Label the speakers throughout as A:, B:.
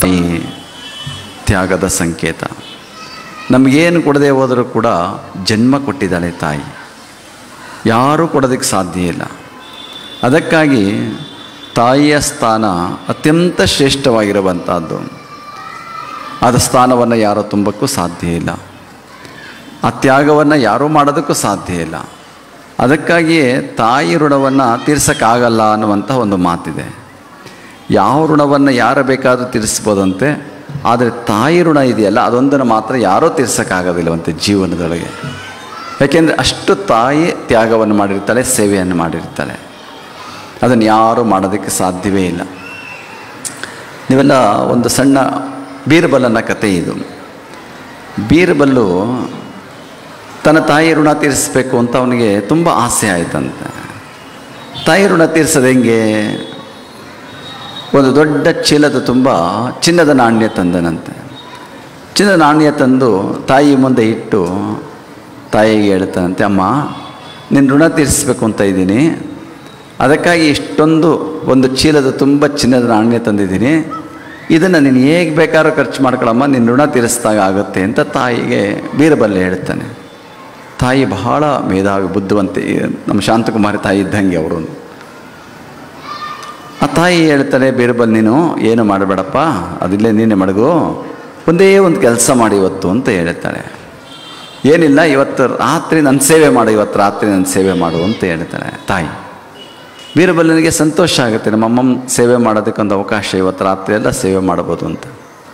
A: ಈ ತ್ಯಾಗದ ಸಂಕೇತ ನಮಗೇನು ಕೊಡದೆ ಹೋದರೂ ಕೂಡ ಜನ್ಮ ಕೊಟ್ಟಿದ್ದಾಳೆ ತಾಯಿ ಯಾರೂ ಕೊಡೋದಕ್ಕೆ ಸಾಧ್ಯ ಇಲ್ಲ ಅದಕ್ಕಾಗಿ ತಾಯಿಯ ಸ್ಥಾನ ಅತ್ಯಂತ ಶ್ರೇಷ್ಠವಾಗಿರುವಂಥದ್ದು ಆದ ಸ್ಥಾನವನ್ನು ಯಾರೂ ತುಂಬಕ್ಕೂ ಸಾಧ್ಯ ಇಲ್ಲ ಆ ತ್ಯಾಗವನ್ನು ಯಾರೂ ಮಾಡೋದಕ್ಕೂ ಸಾಧ್ಯ ಇಲ್ಲ ಅದಕ್ಕಾಗಿಯೇ ತಾಯಿ ಋಣವನ್ನು ತೀರ್ಸೋಕ್ಕಾಗಲ್ಲ ಅನ್ನುವಂಥ ಒಂದು ಮಾತಿದೆ ಯಾವ ಋಣವನ್ನು ಯಾರು ಬೇಕಾದರೂ ತೀರಿಸ್ಬೋದಂತೆ ಆದರೆ ತಾಯಿ ಋಣ ಇದೆಯಲ್ಲ ಅದೊಂದನ್ನು ಮಾತ್ರ ಯಾರೂ ತೀರ್ಸೋಕ್ಕಾಗೋದಿಲ್ಲವಂತೆ ಜೀವನದೊಳಗೆ ಯಾಕೆಂದರೆ ಅಷ್ಟು ತಾಯಿ ತ್ಯಾಗವನ್ನು ಮಾಡಿರ್ತಾಳೆ ಸೇವೆಯನ್ನು ಮಾಡಿರ್ತಾಳೆ ಅದನ್ನು ಯಾರೂ ಮಾಡೋದಕ್ಕೆ ಸಾಧ್ಯವೇ ಇಲ್ಲ ನೀವೆಲ್ಲ ಒಂದು ಸಣ್ಣ ಬೀರ್ಬಲನ ಕತೆ ಇದು ಬೀರ್ಬಲ್ಲು ತನ್ನ ತಾಯಿ ಋಣ ತೀರಿಸಬೇಕು ಅಂತ ಅವನಿಗೆ ತುಂಬ ಆಸೆ ಆಯ್ತಂತೆ ತಾಯಿ ಋಣ ತೀರಿಸೋದು ಹೆಂಗೆ ಒಂದು ದೊಡ್ಡ ಚೀಲದ ತುಂಬ ಚಿನ್ನದ ನಾಣ್ಯ ತಂದನಂತೆ ಚಿನ್ನದ ನಾಣ್ಯ ತಂದು ತಾಯಿ ಮುಂದೆ ಇಟ್ಟು ತಾಯಿಗೆ ಹೇಳ್ತಾನಂತೆ ಅಮ್ಮ ನಿನ್ನ ಋಣ ತೀರಿಸಬೇಕು ಅಂತ ಇದ್ದೀನಿ ಅದಕ್ಕಾಗಿ ಇಷ್ಟೊಂದು ಒಂದು ಚೀಲದ ತುಂಬ ಚಿನ್ನದ ನಾಣ್ಯ ತಂದಿದ್ದೀನಿ ಇದನ್ನು ನೀನು ಹೇಗೆ ಬೇಕಾದ್ರೂ ಖರ್ಚು ಮಾಡ್ಕೊಳಮ್ಮ ನಿನ್ನ ಋಣ ತೀರಿಸಿದಾಗ ಆಗುತ್ತೆ ಅಂತ ತಾಯಿಗೆ ಬೀರಬಲ್ಲೆ ಹೇಳ್ತಾನೆ ತಾಯಿ ಬಹಳ ಮೇಧಾವಿ ಬುದ್ಧಿವಂತೆ ನಮ್ಮ ಶಾಂತಕುಮಾರಿ ತಾಯಿ ಇದ್ದಂಗೆ ಅವರು ಆ ತಾಯಿ ಹೇಳ್ತಾಳೆ ಬೀರಬಲ್ ನೀನು ಏನು ಮಾಡಬೇಡಪ್ಪ ಅದಿಲ್ಲೇ ನೀನೆ ಮಡಗು ಒಂದೇ ಒಂದು ಕೆಲಸ ಮಾಡಿ ಇವತ್ತು ಅಂತ ಹೇಳ್ತಾಳೆ ಏನಿಲ್ಲ ಇವತ್ತು ರಾತ್ರಿ ನನ್ನ ಸೇವೆ ಮಾಡು ಇವತ್ತು ರಾತ್ರಿ ನನ್ನ ಸೇವೆ ಮಾಡು ಅಂತ ಹೇಳ್ತಾಳೆ ತಾಯಿ ಬೀರಬಲ್ಲನಿಗೆ ಸಂತೋಷ ಆಗುತ್ತೆ ನಮ್ಮ ಅಮ್ಮಮ್ಮ ಸೇವೆ ಮಾಡೋದಕ್ಕೊಂದು ಅವಕಾಶ ಇವತ್ತು ರಾತ್ರಿ ಎಲ್ಲ ಸೇವೆ ಮಾಡ್ಬೋದು ಅಂತ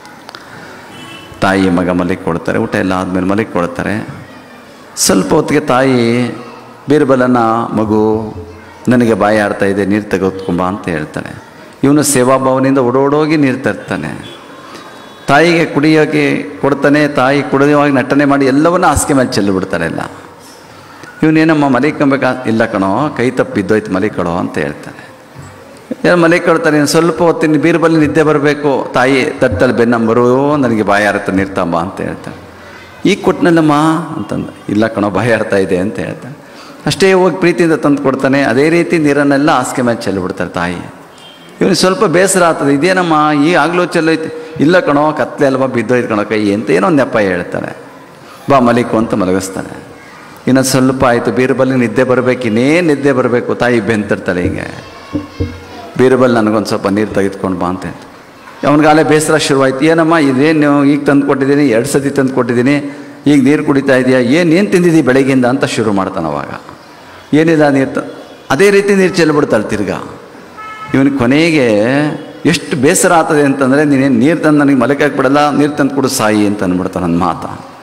A: ತಾಯಿ ಮಗ ಮಲಿಗೆ ಕೊಡ್ತಾರೆ ಊಟ ಎಲ್ಲ ಆದಮೇಲೆ ಮಲಿಗೆ ಕೊಡ್ತಾರೆ ಸ್ವಲ್ಪ ಹೊತ್ತಿಗೆ ತಾಯಿ ಬೀರ್ಬಲನ ಮಗು ನನಗೆ ಬಾಯಿ ಆಡ್ತಾ ಇದೆ ನೀರು ತೆಗೆದುಕೊಂಬ ಅಂತ ಹೇಳ್ತಾನೆ ಇವನು ಸೇವಾಭಾವನೆಯಿಂದ ಓಡೋಡೋಗಿ ನೀರು ತರ್ತಾನೆ ತಾಯಿಗೆ ಕುಡಿಯೋಕೆ ಕೊಡ್ತಾನೆ ತಾಯಿ ಕುಡಿಯುವಾಗ ನಟನೆ ಮಾಡಿ ಎಲ್ಲವನ್ನೂ ಹಾಸಿಗೆ ಮೇಲೆ ಚೆಲ್ಲಿಬಿಡ್ತಾರೆ ಎಲ್ಲ ಇವನೇನಮ್ಮ ಮಲಿಕೊಂಬೇಕಾ ಇಲ್ಲ ಕಣೋ ಕೈ ತಪ್ಪು ಬಿದ್ದೋಯ್ತು ಮಲಿಕೊಡೋ ಅಂತ ಹೇಳ್ತಾನೆ ಏನು ಮಲಿಕೊಡ್ತಾನೆ ಇನ್ನು ಸ್ವಲ್ಪ ಹೊತ್ತಿನ ಬೀರ್ಬಲ್ಲಿ ನಿದ್ದೆ ಬರಬೇಕು ತಾಯಿ ತಟ್ಟಲ್ಲಿ ಬೆನ್ನಂಬರು ನನಗೆ ಬಾಯಿ ಆರತ್ತ ನೀರ್ತಂಬ ಅಂತ ಹೇಳ್ತಾನೆ ಈಗ ಕೊಟ್ಟನಲ್ಲಮ್ಮ ಅಂತಂದ ಇಲ್ಲ ಕಣೋ ಬಾಯಿ ಆಡ್ತಾ ಇದೆ ಅಂತ ಹೇಳ್ತಾನೆ ಅಷ್ಟೇ ಹೋಗಿ ಪ್ರೀತಿಯಿಂದ ತಂದು ಕೊಡ್ತಾನೆ ಅದೇ ರೀತಿ ನೀರನ್ನೆಲ್ಲ ಹಾಸಿಗೆ ಮೇಲೆ ಚೆಲ್ಲಿಬಿಡ್ತಾರೆ ತಾಯಿ ಇವನು ಸ್ವಲ್ಪ ಬೇಸರ ಆಗ್ತದೆ ಇದೇನಮ್ಮ ಈ ಆಗಲೂ ಚೆಲ್ಲೋಯ್ತು ಇಲ್ಲ ಕಣೋ ಕತ್ಲೆ ಅಲ್ವಾ ಬಿದ್ದೋಯ್ತು ಕಣೋ ಕೈ ಅಂತ ಏನೋ ನೆಪ ಹೇಳ್ತಾನೆ ಬಾ ಮಲಿಕು ಅಂತ ಮಲಗಿಸ್ತಾನೆ ಇನ್ನು ಸ್ವಲ್ಪ ಆಯಿತು ಬೀರ್ಬಲ್ಲಿ ನಿದ್ದೆ ಬರಬೇಕು ಇನ್ನೇನು ನಿದ್ದೆ ಬರಬೇಕು ತಾಯಿ ಬೆಂತಿರ್ತಾಳೆ ಹೀಗೆ ಬೀರ್ಬಲ್ ನನಗೊಂದು ಸ್ವಲ್ಪ ನೀರು ತೆಗೆದುಕೊಂಡು ಬಾ ಅಂತ ಹೇಳ್ತಾನೆ. ಅವನಿಗಾಲೇ ಬೇಸರ ಶುರುವಾಯ್ತು ಏನಮ್ಮ ಇದೇನು ಈಗ ತಂದು ಕೊಟ್ಟಿದ್ದೀನಿ ಎರಡು ಸತಿ ತಂದು ಕೊಟ್ಟಿದ್ದೀನಿ ಈಗ ನೀರು ಕುಡಿತಾ ಇದೆಯಾ ಏನು ಏನು ತಿಂದಿದ್ದೀವಿ ಬೆಳಗ್ಗೆಯಿಂದ ಅಂತ ಶುರು ಮಾಡ್ತಾನೆ ಅವಾಗ ಏನಿಲ್ಲ ನೀರು ತ ಅದೇ ರೀತಿ ನೀರು ಚೆಲ್ಬಿಡ್ತಾಳೆ ತಿರ್ಗಾ ಇವನಿಗೆ ಕೊನೆಗೆ ಎಷ್ಟು ಬೇಸರ ಆಗ್ತದೆ ಅಂತಂದರೆ ನೀನೇನು ನೀರು ತಂದು ನನಗೆ ಮಲಕಕ್ಕೆ ಬಿಡಲ್ಲ ನೀರು ತಂದು ಕೊಡು ಸಾಯಿ ಅಂತ ಅಂದ್ಬಿಡ್ತಾನೆ ನನ್ನ ಮಾತ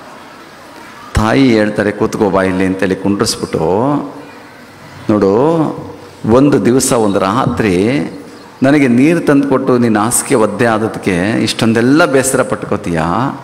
A: ತಾಯಿ ಹೇಳ್ತಾರೆ ಕೂತ್ಕೋ ಬಾ ಇಲ್ಲಿ ಅಂತೇಳಿ ಕುಂಡ್ರಿಸ್ಬಿಟ್ಟು ನೋಡು ಒಂದು ದಿವಸ ಒಂದು ರಾತ್ರಿ ನನಗೆ ನೀರು ತಂದು ಕೊಟ್ಟು ನಿನ್ನ ಹಾಸಿಗೆ ಒದ್ದೆ ಆದದಕ್ಕೆ ಇಷ್ಟೊಂದೆಲ್ಲ ಬೇಸರ ಪಟ್ಕೋತೀಯ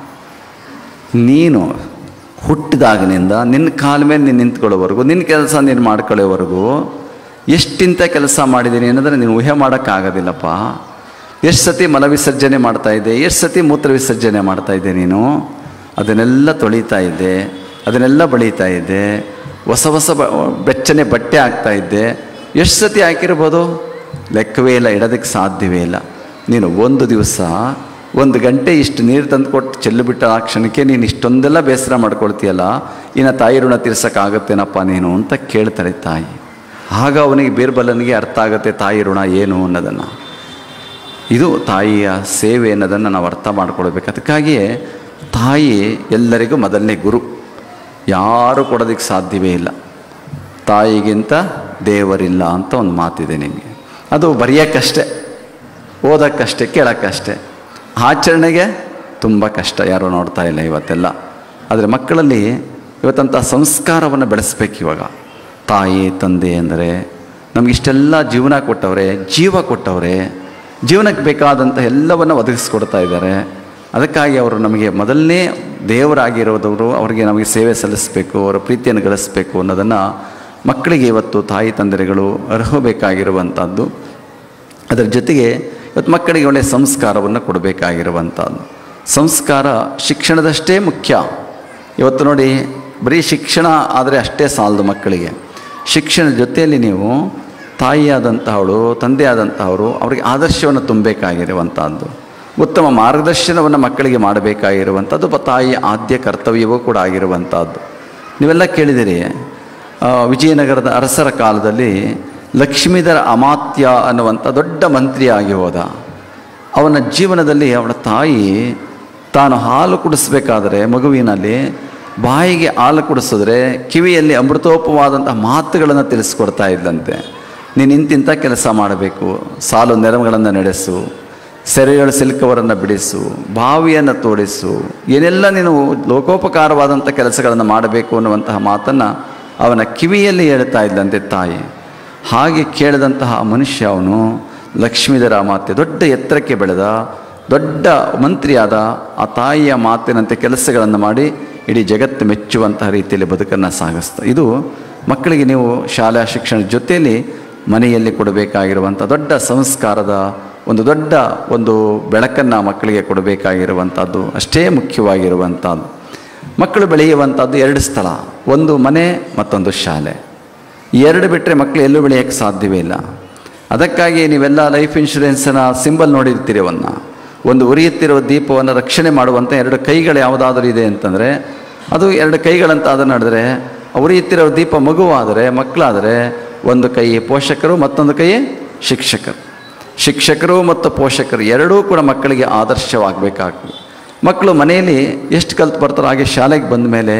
A: ನೀನು ಹುಟ್ಟಿದಾಗಿನಿಂದ ನಿನ್ನ ಕಾಲ ಮೇಲೆ ನೀನು ನಿಂತ್ಕೊಳ್ಳೋವರೆಗೂ ನಿನ್ನ ಕೆಲಸ ನೀನು ಮಾಡ್ಕೊಳ್ಳೋವರೆಗೂ ಎಷ್ಟಿಂತ ಕೆಲಸ ಮಾಡಿದ್ದೀನಿ ಅನ್ನೋದ್ರೆ ನೀನು ಊಹೆ ಮಾಡೋಕ್ಕಾಗೋದಿಲ್ಲಪ್ಪ ಎಷ್ಟು ಸತಿ ಮಲ ವಿಸರ್ಜನೆ ಮಾಡ್ತಾ ಇದ್ದೆ ಎಷ್ಟು ಸತಿ ಮೂತ್ರ ವಿಸರ್ಜನೆ ಮಾಡ್ತಾ ಇದ್ದೆ ನೀನು ಅದನ್ನೆಲ್ಲ ತೊಳಿತಾ ಇದ್ದೆ ಅದನ್ನೆಲ್ಲ ಬಳಿತಾ ಇದ್ದೆ ಹೊಸ ಹೊಸ ಬ ಬೆಚ್ಚನೆ ಬಟ್ಟೆ ಹಾಕ್ತಾ ಇದ್ದೆ ಎಷ್ಟು ಸತಿ ಹಾಕಿರ್ಬೋದು ಲೆಕ್ಕವೇ ಇಲ್ಲ ಇಡೋದಕ್ಕೆ ಸಾಧ್ಯವೇ ಇಲ್ಲ ನೀನು ಒಂದು ದಿವಸ ಒಂದು ಗಂಟೆ ಇಷ್ಟು ನೀರು ತಂದು ಕೊಟ್ಟು ಚೆಲ್ಲಿಬಿಟ್ಟ ಆ ಕ್ಷಣಕ್ಕೆ ನೀನು ಇಷ್ಟೊಂದೆಲ್ಲ ಬೇಸರ ಮಾಡ್ಕೊಳ್ತೀಯಲ್ಲ ಇನ್ನು ತಾಯಿ ಋಣ ತೀರ್ಸೋಕ್ಕಾಗತ್ತೇನಪ್ಪ ನೀನು ಅಂತ ಕೇಳ್ತಾಳೆ ತಾಯಿ ಆಗ ಅವನಿಗೆ ಬೀರ್ಬಲನಿಗೆ ಅರ್ಥ ಆಗುತ್ತೆ ತಾಯಿ ಋಣ ಏನು ಅನ್ನೋದನ್ನು ಇದು ತಾಯಿಯ ಸೇವೆ ಅನ್ನೋದನ್ನು ನಾವು ಅರ್ಥ ಮಾಡ್ಕೊಳ್ಬೇಕು ಅದಕ್ಕಾಗಿಯೇ ತಾಯಿ ಎಲ್ಲರಿಗೂ ಮೊದಲನೇ ಗುರು ಯಾರು ಕೊಡೋದಕ್ಕೆ ಸಾಧ್ಯವೇ ಇಲ್ಲ ತಾಯಿಗಿಂತ ದೇವರಿಲ್ಲ ಅಂತ ಒಂದು ಮಾತಿದೆ ನಿಮಗೆ ಅದು ಬರೆಯೋಕ್ಕಷ್ಟೇ ಓದೋಕ್ಕಷ್ಟೇ ಕೇಳೋಕ್ಕಷ್ಟೇ ಆಚರಣೆಗೆ ತುಂಬ ಕಷ್ಟ ಯಾರೂ ನೋಡ್ತಾ ಇಲ್ಲ ಇವತ್ತೆಲ್ಲ ಆದರೆ ಮಕ್ಕಳಲ್ಲಿ ಇವತ್ತಂಥ ಸಂಸ್ಕಾರವನ್ನು ಬೆಳೆಸ್ಬೇಕು ಇವಾಗ ತಾಯಿ ತಂದೆ ಅಂದರೆ ನಮಗಿಷ್ಟೆಲ್ಲ ಜೀವನ ಕೊಟ್ಟವ್ರೆ ಜೀವ ಕೊಟ್ಟವ್ರೆ ಜೀವನಕ್ಕೆ ಬೇಕಾದಂಥ ಎಲ್ಲವನ್ನು ಒದಗಿಸ್ಕೊಡ್ತಾ ಇದ್ದಾರೆ ಅದಕ್ಕಾಗಿ ಅವರು ನಮಗೆ ಮೊದಲನೇ ದೇವರಾಗಿರೋದವರು ಅವರಿಗೆ ನಮಗೆ ಸೇವೆ ಸಲ್ಲಿಸಬೇಕು ಅವರ ಪ್ರೀತಿಯನ್ನು ಗಳಿಸಬೇಕು ಅನ್ನೋದನ್ನು ಮಕ್ಕಳಿಗೆ ಇವತ್ತು ತಾಯಿ ತಂದೆಗಳು ಅರ್ಹಬೇಕಾಗಿರುವಂಥದ್ದು ಅದರ ಜೊತೆಗೆ ಇವತ್ತು ಮಕ್ಕಳಿಗೆ ಒಳ್ಳೆಯ ಸಂಸ್ಕಾರವನ್ನು ಕೊಡಬೇಕಾಗಿರುವಂಥದ್ದು ಸಂಸ್ಕಾರ ಶಿಕ್ಷಣದಷ್ಟೇ ಮುಖ್ಯ ಇವತ್ತು ನೋಡಿ ಬರೀ ಶಿಕ್ಷಣ ಆದರೆ ಅಷ್ಟೇ ಸಾಲದು ಮಕ್ಕಳಿಗೆ ಶಿಕ್ಷಣದ ಜೊತೆಯಲ್ಲಿ ನೀವು ತಾಯಿಯಾದಂತಹವಳು ತಂದೆಯಾದಂತಹವರು ಅವರಿಗೆ ಆದರ್ಶವನ್ನು ತುಂಬಬೇಕಾಗಿರುವಂಥದ್ದು ಉತ್ತಮ ಮಾರ್ಗದರ್ಶನವನ್ನು ಮಕ್ಕಳಿಗೆ ಮಾಡಬೇಕಾಗಿರುವಂಥದ್ದು ಒಬ್ಬ ತಾಯಿಯ ಆದ್ಯ ಕರ್ತವ್ಯವೂ ಕೂಡ ಆಗಿರುವಂಥದ್ದು ನೀವೆಲ್ಲ ಕೇಳಿದಿರಿ ಆ, ವಿಜಯನಗರದ ಅರಸರ ಕಾಲದಲ್ಲಿ ಲಕ್ಷ್ಮೀಧರ ಅಮಾತ್ಯ ಅನ್ನುವಂಥ ದೊಡ್ಡ ಮಂತ್ರಿಯಾಗಿ ಹೋದ ಅವನ ಜೀವನದಲ್ಲಿ ಅವನ ತಾಯಿ ತಾನು ಹಾಲು ಕುಡಿಸ್ಬೇಕಾದ್ರೆ ಮಗುವಿನಲ್ಲಿ ಬಾಯಿಗೆ ಹಾಲು ಕುಡಿಸಿದ್ರೆ ಕಿವಿಯಲ್ಲಿ ಅಮೃತೋಪವಾದಂಥ ಮಾತುಗಳನ್ನು ತಿಳಿಸ್ಕೊಡ್ತಾ ಇದ್ದಂತೆ ನೀನು ಇಂತಿಂಥ ಕೆಲಸ ಮಾಡಬೇಕು ಸಾಲು ನೆರವುಗಳನ್ನು ನಡೆಸು ಸೆರೆಗಳ ಸಿಲ್ಕವರನ್ನು ಬಿಡಿಸು ಬಾವಿಯನ್ನು ತೋಡಿಸು ಏನೆಲ್ಲ ನೀನು ಲೋಕೋಪಕಾರವಾದಂಥ ಕೆಲಸಗಳನ್ನು ಮಾಡಬೇಕು ಅನ್ನುವಂತಹ ಮಾತನ್ನು ಅವನ ಕಿವಿಯಲ್ಲಿ ಹೇಳ್ತಾ ಇದ್ದಂತೆ ತಾಯಿ ಹಾಗೆ ಕೇಳಿದಂತಹ ಮನುಷ್ಯ ಅವನು ಲಕ್ಷ್ಮೀಧರ ಮಾತೆ ದೊಡ್ಡ ಎತ್ತರಕ್ಕೆ ಬೆಳೆದ ದೊಡ್ಡ ಮಂತ್ರಿಯಾದ ಆ ತಾಯಿಯ ಮಾತಿನಂತೆ ಕೆಲಸಗಳನ್ನು ಮಾಡಿ ಇಡೀ ಜಗತ್ತು ಮೆಚ್ಚುವಂತಹ ರೀತಿಯಲ್ಲಿ ಬದುಕನ್ನು ಸಾಗಿಸ್ತಾ ಇದು ಮಕ್ಕಳಿಗೆ ನೀವು ಶಾಲಾ ಶಿಕ್ಷಣದ ಜೊತೆಯಲ್ಲಿ ಮನೆಯಲ್ಲಿ ಕೊಡಬೇಕಾಗಿರುವಂಥ ದೊಡ್ಡ ಸಂಸ್ಕಾರದ ಒಂದು ದೊಡ್ಡ ಒಂದು ಬೆಳಕನ್ನು ಮಕ್ಕಳಿಗೆ ಕೊಡಬೇಕಾಗಿರುವಂಥದ್ದು ಅಷ್ಟೇ ಮುಖ್ಯವಾಗಿರುವಂಥದ್ದು ಮಕ್ಕಳು ಬೆಳೆಯುವಂಥದ್ದು ಎರಡು ಸ್ಥಳ ಒಂದು ಮನೆ ಮತ್ತೊಂದು ಶಾಲೆ ಈ ಎರಡು ಬಿಟ್ಟರೆ ಮಕ್ಕಳು ಎಲ್ಲೂ ಬೆಳೆಯೋಕ್ಕೆ ಸಾಧ್ಯವೇ ಇಲ್ಲ ಅದಕ್ಕಾಗಿ ನೀವೆಲ್ಲ ಲೈಫ್ ಇನ್ಶೂರೆನ್ಸ್ನ ಸಿಂಬಲ್ ನೋಡಿರ್ತೀರಿ ಅವನ್ನ ಒಂದು ಉರಿಯುತ್ತಿರುವ ದೀಪವನ್ನು ರಕ್ಷಣೆ ಮಾಡುವಂಥ ಎರಡು ಕೈಗಳು ಯಾವುದಾದ್ರೂ ಇದೆ ಅಂತಂದರೆ ಅದು ಎರಡು ಕೈಗಳಂತ ಅದನ್ನು ನಡೆದರೆ ಉರಿಯುತ್ತಿರೋ ದೀಪ ಮಗುವಾದರೆ ಮಕ್ಕಳಾದರೆ ಒಂದು ಕೈ ಪೋಷಕರು ಮತ್ತೊಂದು ಕೈ ಶಿಕ್ಷಕರು ಶಿಕ್ಷಕರು ಮತ್ತು ಪೋಷಕರು ಎರಡೂ ಕೂಡ ಮಕ್ಕಳಿಗೆ ಆದರ್ಶವಾಗಬೇಕಾಗ್ತದೆ ಮಕ್ಕಳು ಮನೆಯಲ್ಲಿ ಎಷ್ಟು ಕಲ್ತು ಬರ್ತಾರೋ ಹಾಗೆ ಶಾಲೆಗೆ ಬಂದ ಮೇಲೆ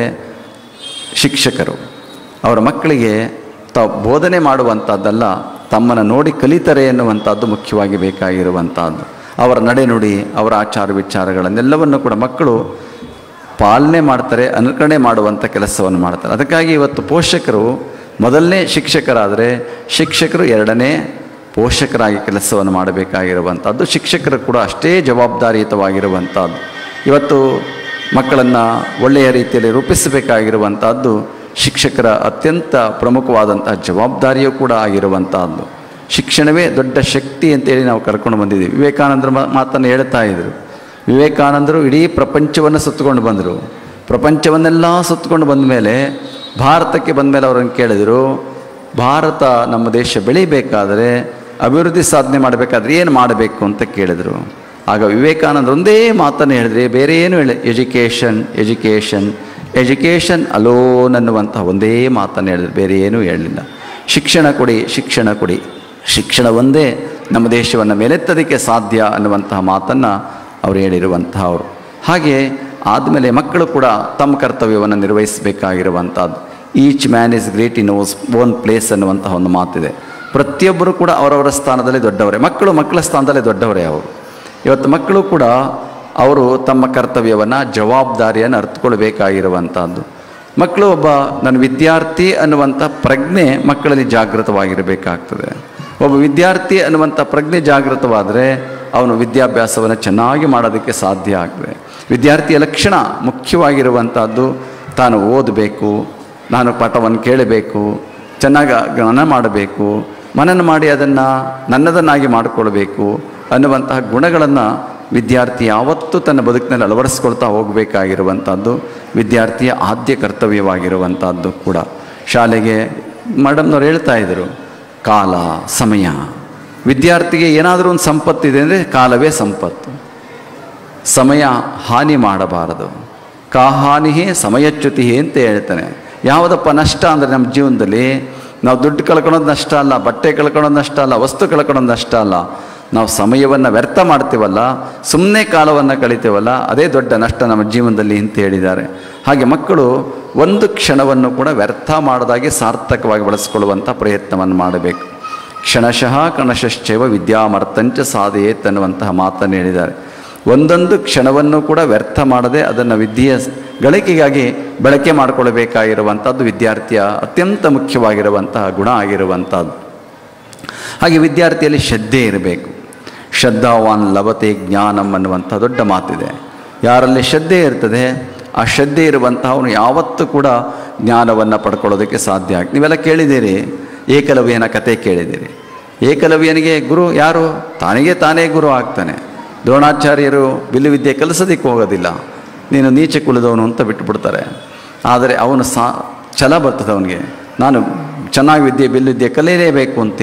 A: ಶಿಕ್ಷಕರು ಅವರ ಮಕ್ಕಳಿಗೆ ತಾವು ಬೋಧನೆ ಮಾಡುವಂಥದ್ದಲ್ಲ ತಮ್ಮನ್ನು ನೋಡಿ ಕಲಿತಾರೆ ಎನ್ನುವಂಥದ್ದು ಮುಖ್ಯವಾಗಿ ಬೇಕಾಗಿರುವಂಥದ್ದು ಅವರ ನಡೆನುಡಿ ಅವರ ಆಚಾರ ವಿಚಾರಗಳನ್ನೆಲ್ಲವನ್ನು ಕೂಡ ಮಕ್ಕಳು ಪಾಲನೆ ಮಾಡ್ತಾರೆ ಅನುಕರಣೆ ಮಾಡುವಂಥ ಕೆಲಸವನ್ನು ಮಾಡ್ತಾರೆ ಅದಕ್ಕಾಗಿ ಇವತ್ತು ಪೋಷಕರು ಮೊದಲನೇ ಶಿಕ್ಷಕರಾದರೆ ಶಿಕ್ಷಕರು ಎರಡನೇ ಪೋಷಕರಾಗಿ ಕೆಲಸವನ್ನು ಮಾಡಬೇಕಾಗಿರುವಂಥದ್ದು ಶಿಕ್ಷಕರು ಕೂಡ ಅಷ್ಟೇ ಜವಾಬ್ದಾರಿಯುತವಾಗಿರುವಂಥದ್ದು ಇವತ್ತು ಮಕ್ಕಳನ್ನು ಒಳ್ಳೆಯ ರೀತಿಯಲ್ಲಿ ರೂಪಿಸಬೇಕಾಗಿರುವಂಥದ್ದು ಶಿಕ್ಷಕರ ಅತ್ಯಂತ ಪ್ರಮುಖವಾದಂಥ ಜವಾಬ್ದಾರಿಯೂ ಕೂಡ ಆಗಿರುವಂಥದ್ದು ಶಿಕ್ಷಣವೇ ದೊಡ್ಡ ಶಕ್ತಿ ಅಂತೇಳಿ ನಾವು ಕರ್ಕೊಂಡು ಬಂದಿದ್ದೀವಿ ವಿವೇಕಾನಂದರ ಮಾ- ಮಾತನ್ನು ಹೇಳ್ತಾ ಇದ್ರು ವಿವೇಕಾನಂದರು ಇಡೀ ಪ್ರಪಂಚವನ್ನು ಸುತ್ತಕೊಂಡು ಬಂದರು ಪ್ರಪಂಚವನ್ನೆಲ್ಲ ಸುತ್ತಕೊಂಡು ಬಂದ ಮೇಲೆ ಭಾರತಕ್ಕೆ ಬಂದ ಮೇಲೆ ಅವರನ್ನು ಕೇಳಿದರು ಭಾರತ ನಮ್ಮ ದೇಶ ಬೆಳಿಬೇಕಾದರೆ ಅಭಿವೃದ್ಧಿ ಸಾಧನೆ ಮಾಡಬೇಕಾದ್ರೆ ಏನು ಮಾಡಬೇಕು ಅಂತ ಕೇಳಿದರು ಆಗ ವಿವೇಕಾನಂದ ಒಂದೇ ಮಾತನ್ನು ಹೇಳಿದ್ರೆ ಬೇರೆ ಏನು ಹೇಳಿ ಎಜುಕೇಷನ್ ಎಜುಕೇಷನ್ ಎಜುಕೇಷನ್ ಅಲೋನ್ ಅನ್ನುವಂಥ ಒಂದೇ ಮಾತನ್ನು ಹೇಳಿದ್ರು ಬೇರೆ ಏನೂ ಹೇಳಲಿಲ್ಲ ಶಿಕ್ಷಣ ಕೊಡಿ ಶಿಕ್ಷಣ ಕೊಡಿ ಶಿಕ್ಷಣ ಒಂದೇ ನಮ್ಮ ದೇಶವನ್ನು ಮೇಲೆತ್ತೋದಕ್ಕೆ ಸಾಧ್ಯ ಅನ್ನುವಂತಹ ಮಾತನ್ನು ಅವರು ಹೇಳಿರುವಂತಹವರು ಹಾಗೆ ಆದಮೇಲೆ ಮಕ್ಕಳು ಕೂಡ ತಮ್ಮ ಕರ್ತವ್ಯವನ್ನು ನಿರ್ವಹಿಸಬೇಕಾಗಿರುವಂಥದ್ದು each man is great in his own place ಅನ್ನುವಂತಹ ಒಂದು ಮಾತಿದೆ ಪ್ರತಿಯೊಬ್ಬರು ಕೂಡ ಅವರವರ ಸ್ಥಾನದಲ್ಲಿ ದೊಡ್ಡವರೇ ಮಕ್ಕಳು ಮಕ್ಕಳ ಸ್ಥಾನದಲ್ಲಿ ದೊಡ್ಡವರೇ ಅವರು ಇವತ್ತು ಮಕ್ಕಳು ಕೂಡ ಅವರು ತಮ್ಮ ಕರ್ತವ್ಯವನ್ನು ಜವಾಬ್ದಾರಿಯನ್ನು ಅರ್ಥಕೊಳ್ಬೇಕಾಗಿರುವಂಥದ್ದು ಮಕ್ಕಳು ಒಬ್ಬ ನನ್ನ ವಿದ್ಯಾರ್ಥಿ ಅನ್ನುವಂಥ ಪ್ರಜ್ಞೆ ಮಕ್ಕಳಲ್ಲಿ ಜಾಗೃತವಾಗಿರಬೇಕಾಗ್ತದೆ ಒಬ್ಬ ವಿದ್ಯಾರ್ಥಿ ಅನ್ನುವಂಥ ಪ್ರಜ್ಞೆ ಜಾಗೃತವಾದರೆ ಅವನು ವಿದ್ಯಾಭ್ಯಾಸವನ್ನು ಚೆನ್ನಾಗಿ ಮಾಡೋದಕ್ಕೆ ಸಾಧ್ಯ ಆಗ್ತದೆ ವಿದ್ಯಾರ್ಥಿಯ ಲಕ್ಷಣ ಮುಖ್ಯವಾಗಿರುವಂಥದ್ದು ತಾನು ಓದಬೇಕು ನಾನು ಪಾಠವನ್ನು ಕೇಳಬೇಕು ಚೆನ್ನಾಗಿ ಜ್ಞಾನ ಮಾಡಬೇಕು ಮನನ ಮಾಡಿ ಅದನ್ನು ನನ್ನದನ್ನಾಗಿ ಮಾಡಿಕೊಳ್ಬೇಕು ಅನ್ನುವಂತಹ ಗುಣಗಳನ್ನು ವಿದ್ಯಾರ್ಥಿ ಯಾವತ್ತೂ ತನ್ನ ಬದುಕಿನಲ್ಲಿ ಅಳವಡಿಸ್ಕೊಳ್ತಾ ಹೋಗಬೇಕಾಗಿರುವಂಥದ್ದು ವಿದ್ಯಾರ್ಥಿಯ ಆದ್ಯ ಕರ್ತವ್ಯವಾಗಿರುವಂಥದ್ದು ಕೂಡ ಶಾಲೆಗೆ ಮೇಡಮ್ನವ್ರು ಹೇಳ್ತಾ ಇದ್ದರು ಕಾಲ ಸಮಯ ವಿದ್ಯಾರ್ಥಿಗೆ ಏನಾದರೂ ಒಂದು ಸಂಪತ್ತಿದೆ ಅಂದರೆ ಕಾಲವೇ ಸಂಪತ್ತು ಸಮಯ ಹಾನಿ ಮಾಡಬಾರದು ಕಾಹಾನಿಹೇ ಸಮಯಚ್ಯುತಿ ಅಂತ ಹೇಳ್ತಾನೆ ಯಾವುದಪ್ಪ ನಷ್ಟ ಅಂದರೆ ನಮ್ಮ ಜೀವನದಲ್ಲಿ ನಾವು ದುಡ್ಡು ಕಳ್ಕೊಳೋದು ನಷ್ಟ ಅಲ್ಲ ಬಟ್ಟೆ ಕಳ್ಕೊಳೋದು ನಷ್ಟ ಅಲ್ಲ ವಸ್ತು ಕಳ್ಕೊಳೋದು ನಷ್ಟ ಅಲ್ಲ ನಾವು ಸಮಯವನ್ನು ವ್ಯರ್ಥ ಮಾಡ್ತೀವಲ್ಲ ಸುಮ್ಮನೆ ಕಾಲವನ್ನು ಕಳಿತೀವಲ್ಲ ಅದೇ ದೊಡ್ಡ ನಷ್ಟ ನಮ್ಮ ಜೀವನದಲ್ಲಿ ಅಂತ ಹೇಳಿದ್ದಾರೆ ಹಾಗೆ ಮಕ್ಕಳು ಒಂದು ಕ್ಷಣವನ್ನು ಕೂಡ ವ್ಯರ್ಥ ಮಾಡೋದಾಗಿ ಸಾರ್ಥಕವಾಗಿ ಬಳಸ್ಕೊಳ್ಳುವಂಥ ಪ್ರಯತ್ನವನ್ನು ಮಾಡಬೇಕು ಕ್ಷಣಶಃ ಕಣಶಶ್ಚೈವ ವಿದ್ಯಾಮರ್ತಂಚ ಸಾಧಯೇತ್ ಅನ್ನುವಂತಹ ಮಾತನ್ನು ಹೇಳಿದ್ದಾರೆ ಒಂದೊಂದು ಕ್ಷಣವನ್ನು ಕೂಡ ವ್ಯರ್ಥ ಮಾಡದೆ ಅದನ್ನು ವಿದ್ಯೆಯ ಗಳಿಕೆಗಾಗಿ ಬಳಕೆ ಮಾಡಿಕೊಳ್ಳಬೇಕಾಗಿರುವಂಥದ್ದು ವಿದ್ಯಾರ್ಥಿಯ ಅತ್ಯಂತ ಮುಖ್ಯವಾಗಿರುವಂತಹ ಗುಣ ಆಗಿರುವಂಥದ್ದು ಹಾಗೆ ವಿದ್ಯಾರ್ಥಿಯಲ್ಲಿ ಶ್ರದ್ಧೆ ಇರಬೇಕು ಶ್ರದ್ಧಾವಾನ್ ಲಭತೆ ಜ್ಞಾನಂ ಅನ್ನುವಂಥ ದೊಡ್ಡ ಮಾತಿದೆ ಯಾರಲ್ಲಿ ಶ್ರದ್ಧೆ ಇರ್ತದೆ ಆ ಶ್ರದ್ಧೆ ಇರುವಂತಹವನು ಯಾವತ್ತೂ ಕೂಡ ಜ್ಞಾನವನ್ನು ಪಡ್ಕೊಳ್ಳೋದಕ್ಕೆ ಸಾಧ್ಯ ಆಗ ನೀವೆಲ್ಲ ಕೇಳಿದ್ದೀರಿ ಏಕಲವ್ಯನ ಕತೆ ಕೇಳಿದ್ದೀರಿ ಏಕಲವ್ಯನಿಗೆ ಗುರು ಯಾರು ತಾನಿಗೆ ತಾನೇ ಗುರು ಆಗ್ತಾನೆ ದ್ರೋಣಾಚಾರ್ಯರು ಬಿಲ್ಲು ವಿದ್ಯೆ ಕಲಿಸೋದಕ್ಕೆ ಹೋಗೋದಿಲ್ಲ ನೀನು ನೀಚೆ ಕುಳಿದವನು ಅಂತ ಬಿಟ್ಟುಬಿಡ್ತಾರೆ ಆದರೆ ಅವನು ಸಾ ಛಲ ಬರ್ತದೆ ಅವನಿಗೆ ನಾನು ಚೆನ್ನಾಗಿ ವಿದ್ಯೆ ಬಿಲ್ಲು ವಿದ್ಯೆ ಕಲಿಯಲೇಬೇಕು ಅಂತೇಳಿ